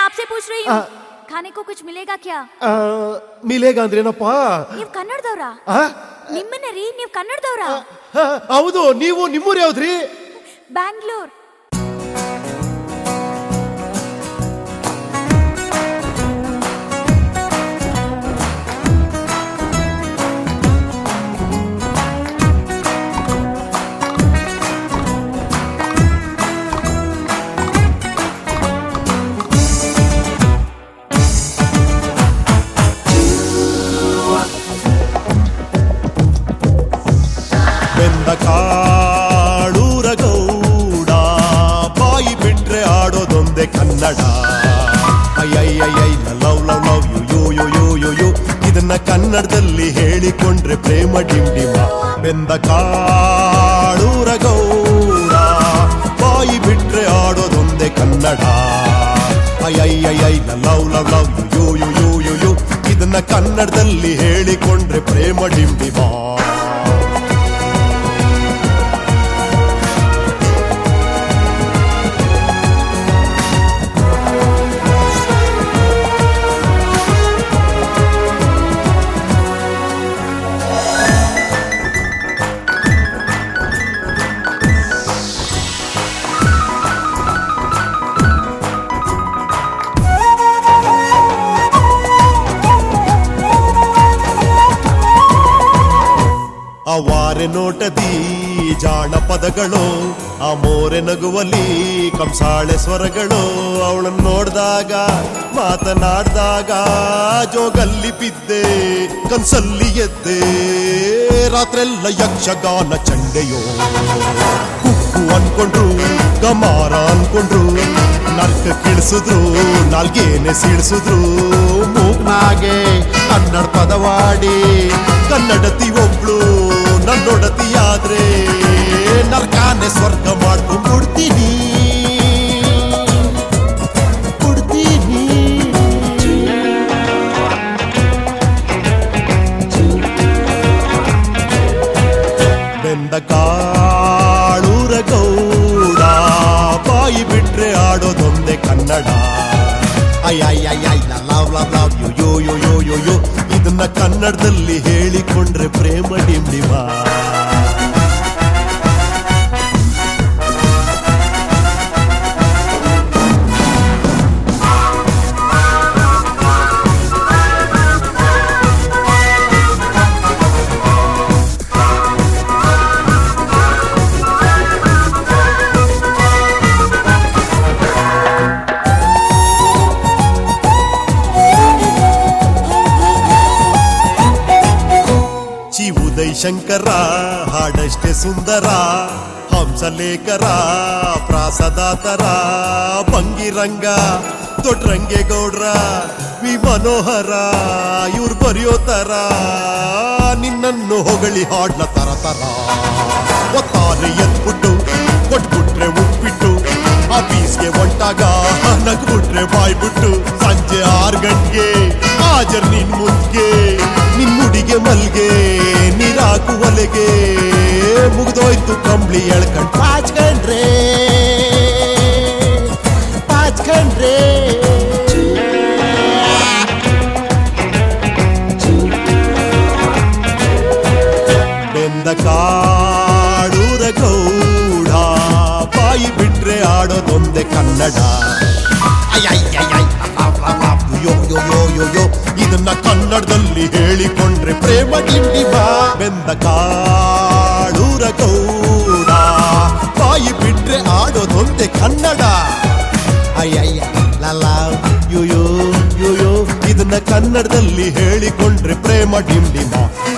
आपसे पूछ रही हूँ खाने को कुछ मिलेगा क्या ಆ, ಮಿಲೇಗ ಅಂದ್ರೇನಪ್ಪ ನೀವ್ ಕನ್ನಡದವ್ರಾ ಆ? ನಿಮ್ಮನ್ನ ರೀ ನೀವ್ ಕನ್ನಡದವ್ರಾ ಆ, ಹೌದು ನೀವು ನಿಮ್ಮೂರು ಯಾವ್ದ್ರಿ ಬ್ಯಾಂಗ್ಳೂರ್ ಬೆಂದ ಕಾಳೂರ ಗೌಡ ಬಾಯಿ ಬಿಟ್ರೆ ಆಡೋದೊಂದೇ ಕನ್ನಡ ಅಯ್ಯಯ್ಯಯ್ಯೈ love love love you yo yo yo yo yo ಇದನ್ನ ಕನ್ನಡದಲ್ಲಿ ಹೇಳಿಕೊಂಡ್ರೆ ಪ್ರೇಮ ಡಿಂಡಿಮ ಬೆಂದ ಕಾಳೂರ ಗೌಡ ಬಾಯಿ ಬಿಟ್ರೆ ಆಡೋದೊಂದೇ ಕನ್ನಡ ಅಯ್ಯಯ್ಯಯ್ಯೈ love love love you yo yo yo yo yo ಇದನ್ನ ಕನ್ನಡದಲ್ಲಿ ಹೇಳಿಕೊಂಡ್ರೆ ಪ್ರೇಮ ಡಿಂಡಿಮ ಅವಾರೆ ನೋಟದಿ ಜಾಣ ಪದಗಳು ಆ ಮೋರೆ ನಗುವಲ್ಲಿ ಕಂಸಾಳೆ ಸ್ವರಗಳು ಅವಳನ್ನು ನೋಡಿದಾಗ ಮಾತನಾಡಿದಾಗ ಜೋಗಲ್ಲಿ ಬಿದ್ದೆ ಕನ್ಸಲ್ಲಿ ಎದ್ದೆ ರಾತ್ರೆಲ್ಲ ಯಕ್ಷಗಾನ ಚಂಡೆಯೋ ಕುಕ್ಕು ಅನ್ಕೊಂಡ್ರು ಗಮಾರ ಅನ್ಕೊಂಡ್ರು ನರ್ಕ ಕಿಳಿಸಿದ್ರು ನಾಲ್ಗೇನೆ ಸೀಳ್ಸಿದ್ರು ಮೂಗ್ನಾಗೆ ಕನ್ನಡ ಪದವಾಡಿ ಕನ್ನಡತಿ ಒಬ್ಳು ನನ್ನೊಡತಿಯಾದ್ರೆ ನರ್ಕಾನೆ ಸ್ವರ್ಗ ಮಾಡ್ಕೊಂಡು ಬಿಡ್ತೀನಿ ಬಿಡ್ತೀನಿ ಬೆಂದ ಕಾಳೂರ ಗೌಡ ಬಾಯಿ ಬಿಟ್ರೆ ಆಡೋದೊಂದೇ ಕನ್ನಡ ಅಯ್ಯಯ್ಯಯ್ಯೈ love love love you yo yo yo yo yo ಇದನ್ನ ಕನ್ನಡದಲ್ಲಿ ಹೇಳಿಕೊಂಡ್ರೆ ಪ್ರೇಮ ಡಿಂಡಿಮ ಚಿ ಉದಯ್ ಶಂಕರ ಹಾಡಷ್ಟೇ ಸುಂದರ ಹಂಸಲೇಖರ ಪ್ರಾಸದಾತರ ಭಂಗಿರಂಗ ದೊಡ್ಡರಂಗೇಗೌಡ್ರ ವಿ ಮನೋಹರ ಇವ್ರು ಬರೆಯೋ ತರ ನಿನ್ನನ್ನು ಹೊಗಳಿ ಹಾಡ್ಲ ತರ ತರ ಒತ್ತಾರೆ ಎದ್ಬಿಟ್ಟು ಕೊಟ್ಬಿಟ್ರೆ ಉಪ್ಪಿಟ್ಟು ಆಫೀಸ್ಗೆ ಹೊಂಟಾಗ ನಗ್ಬಿಟ್ರೆ ಬಾಯ್ಬಿಟ್ಟು ಸಂಜೆ ಆರು ಗಂಟೆಗೆ ಹಾಜರ್ ನಿನ್ ಮುಂದ್ಗೆ ನಿನ್ ಮುಡಿಗೆ ಮಲ್ಗೆ ನೀರಾಕು ಒಲೆಗೆ ಮುಗ್ದೋಯ್ತು ಕಂಬ್ಳಿ ಎಳ್ಕಂಡ್ ಪಾಚ್ಕಂಡ್ರೆ ಪಾಚ್ಕಂಡ್ರೆ ಬೆಂದ ಕಾಡೂರ ಗೌಡ ಬಾಯಿ ಬಿಟ್ರೆ ಆಡೋದೊಂದೇ ಕನ್ನಡ ಅಯ್ಯಯ್ಯಯ್ಯೈ, love love love, yo yo yo yo yo ಇದನ್ನ ಕನ್ನಡದಲ್ಲಿ ಹೇಳಿಕೊಂಡ್ರೆ ಪ್ರೇಮ ಡಿಂಡಿಮ ಬೆಂದ ಕಾಡೂರ ಗೌಡ ಬಾಯಿ ಬಿಟ್ರೆ ಆಡೋದೊಂದೇ ಕನ್ನಡ ಅಯ್ಯಯ್ಯ ಲಲಾ ಯೋ ಯೋ ಯೋ ಯೋ ಇದನ್ನ ಕನ್ನಡದಲ್ಲಿ ಹೇಳಿಕೊಂಡ್ರೆ ಪ್ರೇಮ ಡಿಂಡಿಮ